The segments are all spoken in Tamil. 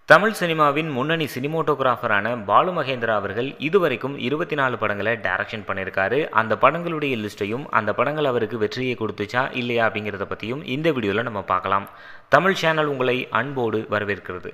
தமிழ் சினிமாவின் முன்னணி சினிமோட்டோகிராஃபரான பாலு மகேந்திரா அவர்கள் இதுவரைக்கும் இருபத்தி நாலு படங்களை டைரக்ஷன் பண்ணியிருக்காரு அந்த படங்களுடைய லிஸ்ட்டையும் அந்த படங்கள் அவருக்கு வெற்றியை கொடுத்துச்சா இல்லையா அப்படிங்கிறத பற்றியும் இந்த வீடியோவில் நம்ம பார்க்கலாம் தமிழ் சேனல் உங்களை அன்போடு வரவேற்கிறது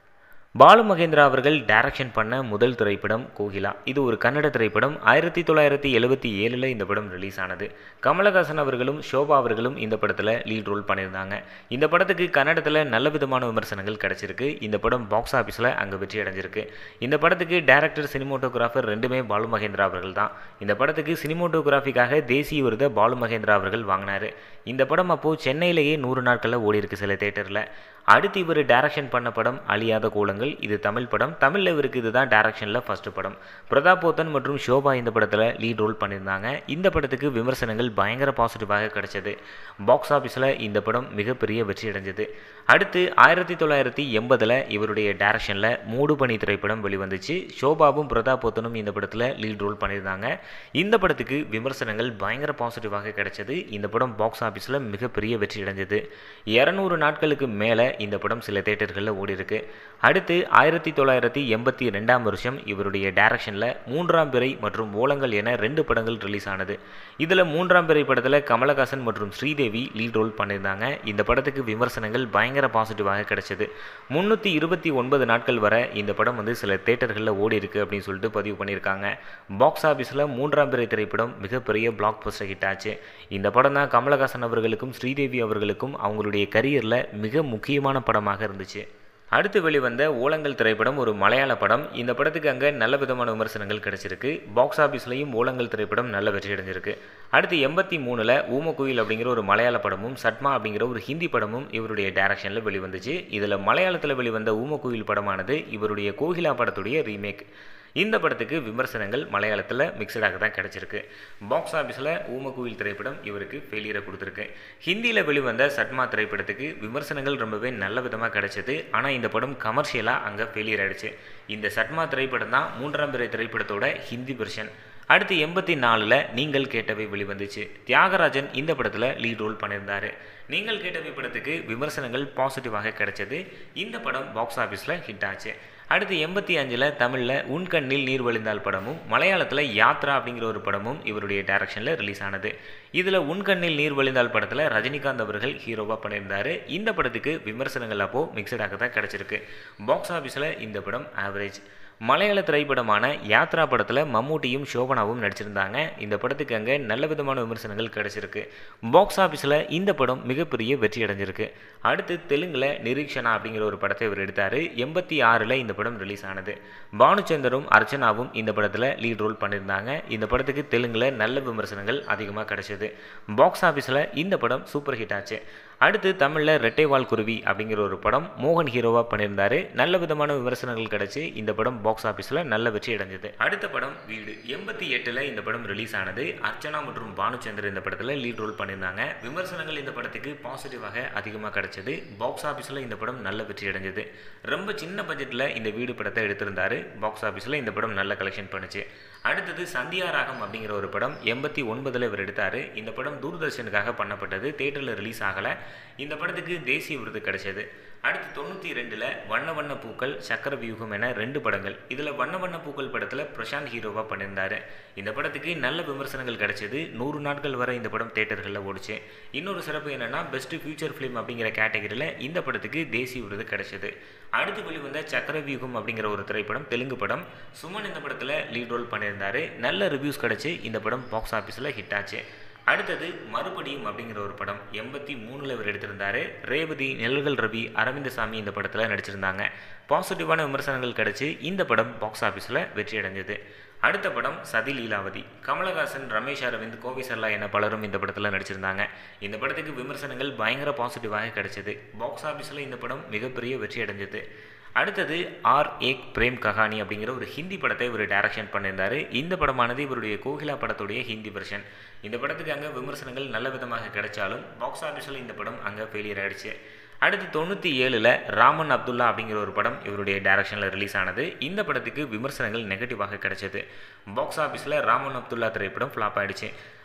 பாலு மகேந்திரா அவர்கள் டைரக்ஷன் பண்ண முதல் திரைப்படம் கோகிலா இது ஒரு கன்னட திரைப்படம் ஆயிரத்தி தொள்ளாயிரத்தி எழுபத்தி ஏழில் இந்த படம் ரிலீஸ் ஆனது கமலஹாசன் அவர்களும் ஷோபா அவர்களும் இந்த படத்தில் லீட் ரோல் பண்ணியிருந்தாங்க இந்த படத்துக்கு கன்னடத்தில் நல்ல விதமான விமர்சனங்கள் கிடைச்சிருக்கு இந்த படம் பாக்ஸ் ஆஃபீஸில் அங்கே வெற்றி அடைஞ்சிருக்கு இந்த படத்துக்கு டைரக்டர் சினிமோட்டோகிராஃபர் ரெண்டுமே பாலு மகேந்திரா அவர்கள் தான் இந்த படத்துக்கு சினிமோட்டோகிராஃபிக்காக தேசிய விருதை பாலு மகேந்திரா அவர்கள் வாங்கினார் இந்த படம் அப்போது சென்னையிலேயே நூறு நாட்களில் ஓடி இருக்கு சில தேட்டரில் அடுத்து இவர் டைரக்ஷன் பண்ண படம் அழியாத கோலங்கள் இது தமிழ் படம் தமிழில் இவருக்கு இதுதான் டைரக்ஷனில் ஃபர்ஸ்ட் படம் பிரதாப் போத்தன் மற்றும் ஷோபா இந்த படத்தில் லீட் ரோல் பண்ணியிருந்தாங்க இந்த படத்துக்கு விமர்சனங்கள் பயங்கர பாசிட்டிவாக கிடைச்சது பாக்ஸ் ஆஃபீஸில் இந்த படம் மிகப்பெரிய வெற்றி அடைஞ்சது அடுத்து ஆயிரத்தி தொள்ளாயிரத்தி எண்பதில் இவருடைய டைரக்ஷனில் மூடு பனி திரைப்படம் வெளிவந்துச்சு ஷோபாவும் பிரதாப் போத்தனும் இந்த படத்தில் லீட் ரோல் பண்ணியிருந்தாங்க இந்த படத்துக்கு விமர்சனங்கள் பயங்கர பாசிட்டிவாக கிடைச்சது இந்த படம் பாக்ஸ் ஆஃபீஸில் மிகப்பெரிய வெற்றி அடைஞ்சது இரநூறு நாட்களுக்கு மேலே இந்த படம் சில தேட்டர்களில் ஓடி இருக்கு அடுத்து ஆயிரத்தி தொள்ளாயிரத்தி எண்பத்தி ரெண்டாம் வருஷம் இவருடைய டைரக்ஷனில் மூன்றாம் பிறை மற்றும் ஓலங்கள் என ரெண்டு படங்கள் ரிலீஸ் ஆனது இதில் மூன்றாம் பிறை படத்தில் கமலஹாசன் மற்றும் ஸ்ரீதேவி லீட் ரோல் பண்ணியிருந்தாங்க இந்த படத்துக்கு விமர்சனங்கள் பயங்கர பாசிட்டிவாக கிடைச்சது முந்நூற்றி இருபத்தி ஒன்பது நாட்கள் வரை இந்த படம் வந்து சில தேட்டர்களில் ஓடி இருக்கு அப்படின்னு சொல்லிட்டு பதிவு பண்ணியிருக்காங்க பாக்ஸ் ஆஃபீஸில் மூன்றாம் பிறை திரைப்படம் மிகப்பெரிய பிளாக் பஸ்டர் ஹிட் ஆச்சு இந்த படம் தான் கமலஹாசன் அவர்களுக்கும் ஸ்ரீதேவி அவர்களுக்கும் அவங்களுடைய கரியரில் மிக முக்கியமான படமாக இருந்துச்சு அடுத்து வெளிவந்த ஓலங்கள் திரைப்படம் ஒரு மலையாள படம் இந்த படத்துக்கு அங்கே நல்ல விதமான விமர்சனங்கள் கிடைச்சிருக்கு பாக்ஸ் ஆஃபீஸ்லையும் ஓலங்கள் திரைப்படம் நல்ல வெற்றி அடைஞ்சிருக்கு அடுத்து எண்பத்தி மூணில் ஊமக்குயில் அப்படிங்கிற ஒரு மலையாள படமும் சட்மா அப்படிங்கிற ஒரு ஹிந்தி படமும் இவருடைய டைரக்ஷனில் வெளிவந்துச்சு இதில் மலையாளத்தில் வெளிவந்த ஊமக்குயில் படமானது இவருடைய கோகிலா படத்துடைய ரீமேக் இந்த படத்துக்கு விமர்சனங்கள் மலையாளத்தில் மிக்சடாக தான் கிடச்சிருக்கு பாக்ஸ் ஆஃபீஸில் ஊமக்குயில் திரைப்படம் இவருக்கு ஃபெயிலியரை கொடுத்துருக்கு ஹிந்தியில் வெளிவந்த சட்மா திரைப்படத்துக்கு விமர்சனங்கள் ரொம்பவே நல்ல விதமாக கிடைச்சது ஆனால் இந்த படம் கமர்ஷியலாக அங்கே ஃபெயிலியர் ஆயிடுச்சு இந்த சட்மா திரைப்படம் தான் மூன்றாம் பிறை திரைப்படத்தோட ஹிந்தி வெர்ஷன் அடுத்து எண்பத்தி நாலில் நீங்கள் கேட்டவை வெளிவந்துச்சு தியாகராஜன் இந்த படத்தில் லீட் ரோல் பண்ணியிருந்தார் நீங்கள் கேட்டவை படத்துக்கு விமர்சனங்கள் பாசிட்டிவாக கிடைச்சது இந்த படம் பாக்ஸ் ஆஃபீஸில் ஹிட் ஆச்சு அடுத்து எண்பத்தி அஞ்சில் தமிழில் உன்கண்ணில் நீர் வழிந்தால் படமும் மலையாளத்தில் யாத்ரா அப்படிங்கிற ஒரு படமும் இவருடைய டைரக்ஷனில் ரிலீஸ் ஆனது இதில் உன்கண்ணில் நீர் வழிந்தால் படத்தில் ரஜினிகாந்த் அவர்கள் ஹீரோவாக பண்ணியிருந்தார் இந்த படத்துக்கு விமர்சனங்கள் அப்போது மிக்சடாக தான் கிடச்சிருக்கு பாக்ஸ் ஆஃபீஸில் இந்த படம் ஆவரேஜ் மலையாள திரைப்படமான யாத்ரா படத்தில் மம்மூட்டியும் சோபனாவும் நடிச்சிருந்தாங்க இந்த படத்துக்கு அங்கே நல்ல விதமான விமர்சனங்கள் கிடைச்சிருக்கு பாக்ஸ் ஆஃபீஸில் இந்த படம் மிகப்பெரிய வெற்றி அடைஞ்சிருக்கு அடுத்து தெலுங்கில் நிரீக்ஷனா அப்படிங்கிற ஒரு படத்தை இவர் எடுத்தார் எண்பத்தி ஆறில் இந்த படம் ரிலீஸ் ஆனது பானுச்சந்தரும் அர்ச்சனாவும் இந்த படத்தில் லீட் ரோல் பண்ணியிருந்தாங்க இந்த படத்துக்கு தெலுங்கில் நல்ல விமர்சனங்கள் அதிகமாக கிடைச்சது பாக்ஸ் ஆஃபீஸில் இந்த படம் சூப்பர் ஹிட் ஆச்சு அடுத்து தமிழில் ரெட்டைவால் குருவி அப்படிங்கிற ஒரு படம் மோகன் ஹீரோவாக பண்ணியிருந்தார் நல்ல விதமான விமர்சனங்கள் கிடச்சி இந்த படம் பாக்ஸ் ஆஃபீஸில் நல்ல வெற்றி அடைஞ்சது அடுத்த படம் வீடு எண்பத்தி எட்டில் இந்த படம் ரிலீஸ் ஆனது அர்ச்சனா மற்றும் பானுச்சந்தர் இந்த படத்தில் லீட் ரோல் பண்ணியிருந்தாங்க விமர்சனங்கள் இந்த படத்துக்கு பாசிட்டிவாக அதிகமாக கிடைச்சது பாக்ஸ் ஆஃபீஸில் இந்த படம் நல்ல வெற்றி அடைஞ்சது ரொம்ப சின்ன பட்ஜெட்டில் இந்த வீடு படத்தை எடுத்திருந்தார் பாக்ஸ் ஆஃபீஸில் இந்த படம் நல்ல கலெக்ஷன் பண்ணுச்சு அடுத்தது சந்தியா ராகம் அப்படிங்கிற ஒரு படம் எண்பத்தி ஒன்பதில் இவர் எடுத்தார் இந்த படம் தூர்தர்ஷனுக்காக பண்ணப்பட்டது தேட்டரில் ரிலீஸ் ஆகலை இந்த படத்துக்கு தேசிய விருது கிடைச்சது அடுத்து தொண்ணூற்றி ரெண்டில் வண்ண வண்ண பூக்கள் சக்கர வியூகம் என ரெண்டு படங்கள் இதில் வண்ண வண்ண பூக்கள் படத்தில் பிரசாந்த் ஹீரோவாக பண்ணியிருந்தார் இந்த படத்துக்கு நல்ல விமர்சனங்கள் கிடைச்சது நூறு நாட்கள் வரை இந்த படம் தேட்டர்களில் ஓடிச்சு இன்னொரு சிறப்பு என்னென்னா பெஸ்ட் ஃபியூச்சர் ஃபிலிம் அப்படிங்கிற கேட்டகரியில் இந்த படத்துக்கு தேசிய விருது கிடைச்சது அடுத்து வெளிவந்த சக்கர வியூகம் அப்படிங்கிற ஒரு திரைப்படம் தெலுங்கு படம் சுமன் இந்த படத்தில் லீட் ரோல் பண்ணியிருந்தார் நல்ல ரிவ்யூஸ் கிடச்சி இந்த படம் பாக்ஸ் ஆஃபீஸில் ஹிட் ஆச்சு அடுத்தது மறுபடியும் அப்படிங்கிற ஒரு படம் எண்பத்தி மூணில் இவர் எடுத்திருந்தார் ரேவதி நெல்கள் ரவி அரவிந்தசாமி இந்த படத்தில் நடிச்சிருந்தாங்க பாசிட்டிவான விமர்சனங்கள் கிடச்சி இந்த படம் பாக்ஸ் ஆஃபீஸில் வெற்றி அடைஞ்சது அடுத்த படம் சதி லீலாவதி கமலஹாசன் ரமேஷ் அரவிந்த் கோவி சர்லா என பலரும் இந்த படத்தில் நடிச்சிருந்தாங்க இந்த படத்துக்கு விமர்சனங்கள் பயங்கர பாசிட்டிவாக கிடைச்சது பாக்ஸ் ஆஃபீஸில் இந்த படம் மிகப்பெரிய வெற்றி அடைஞ்சது அடுத்தது ஆர் ஏக் பிரேம் கஹானி அப்படிங்கிற ஒரு ஹிந்தி படத்தை இவர் டைரக்ஷன் பண்ணியிருந்தார் இந்த படமானது இவருடைய கோகிலா படத்துடைய ஹிந்தி வெர்ஷன் இந்த படத்துக்கு அங்கே விமர்சனங்கள் நல்ல விதமாக கிடைச்சாலும் பாக்ஸ் ஆஃபீஸில் இந்த படம் அங்கே ஃபெயிலியர் ஆயிடுச்சு அடுத்து தொண்ணூற்றி ஏழில் ராமன் அப்துல்லா அப்படிங்கிற ஒரு படம் இவருடைய டைரக்ஷனில் ரிலீஸ் ஆனது இந்த படத்துக்கு விமர்சனங்கள் நெகட்டிவாக கிடைச்சது பாக்ஸ் ஆஃபீஸில் ராமன் அப்துல்லா திரைப்படம் ஃப்ளாப் ஆயிடுச்சு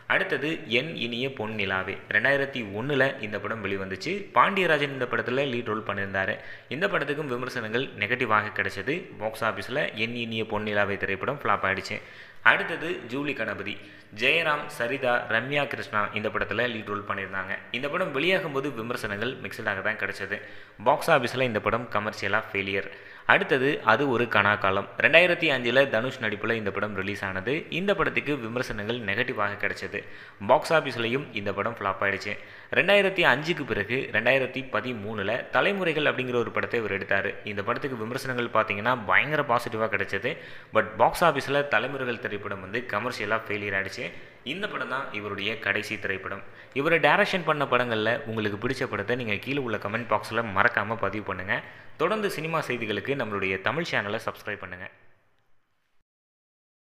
அடுத்தது என் இனிய பொன் நிலாவே ரெண்டாயிரத்தி ஒன்றில் இந்த படம் வெளிவந்துச்சு பாண்டியராஜன் இந்த படத்தில் லீட் ரோல் பண்ணியிருந்தார் இந்த படத்துக்கும் விமர்சனங்கள் நெகட்டிவாக கிடைச்சது பாக்ஸ் ஆஃபீஸில் என் இனிய பொன் நிலாவே திரைப்படம் ஃப்ளாப் ஆயிடுச்சு அடுத்தது ஜூலி கணபதி ஜெயராம் சரிதா ரம்யா கிருஷ்ணா இந்த படத்தில் லீட் ரோல் பண்ணியிருந்தாங்க இந்த படம் வெளியாகும்போது விமர்சனங்கள் மிக்சடாக தான் கிடைச்சது பாக்ஸ் ஆஃபீஸில் இந்த படம் கமர்ஷியலாக ஃபெயிலியர் அடுத்தது அது ஒரு கனாக்காலம் ரெண்டாயிரத்தி அஞ்சில் தனுஷ் நடிப்பில் இந்த படம் ரிலீஸ் ஆனது இந்த படத்துக்கு விமர்சனங்கள் நெகட்டிவாக கிடைச்சது பாக்ஸ் ஆஃபீஸ்லையும் இந்த படம் ஃப்ளாப் ஆயிடுச்சு ரெண்டாயிரத்தி அஞ்சுக்கு பிறகு ரெண்டாயிரத்தி பதிமூணில் தலைமுறைகள் அப்படிங்கிற ஒரு படத்தை இவர் எடுத்தார் இந்த படத்துக்கு விமர்சனங்கள் பார்த்தீங்கன்னா பயங்கர பாசிட்டிவாக கிடைச்சது பட் பாக்ஸ் ஆஃபீஸில் தலைமுறைகள் திரைப்படம் வந்து கமர்ஷியலாக ஃபெயிலியர் ஆயிடுச்சு இந்த படம் தான் இவருடைய கடைசி திரைப்படம் இவரை டைரக்ஷன் பண்ண படங்களில் உங்களுக்கு பிடிச்ச படத்தை நீங்கள் கீழே உள்ள கமெண்ட் பாக்ஸில் மறக்காமல் பதிவு பண்ணுங்கள் தொடர்ந்து சினிமா செய்திகளுக்கு நம்மளுடைய தமிழ் சேனலை சப்ஸ்கிரைப் பண்ணுங்கள்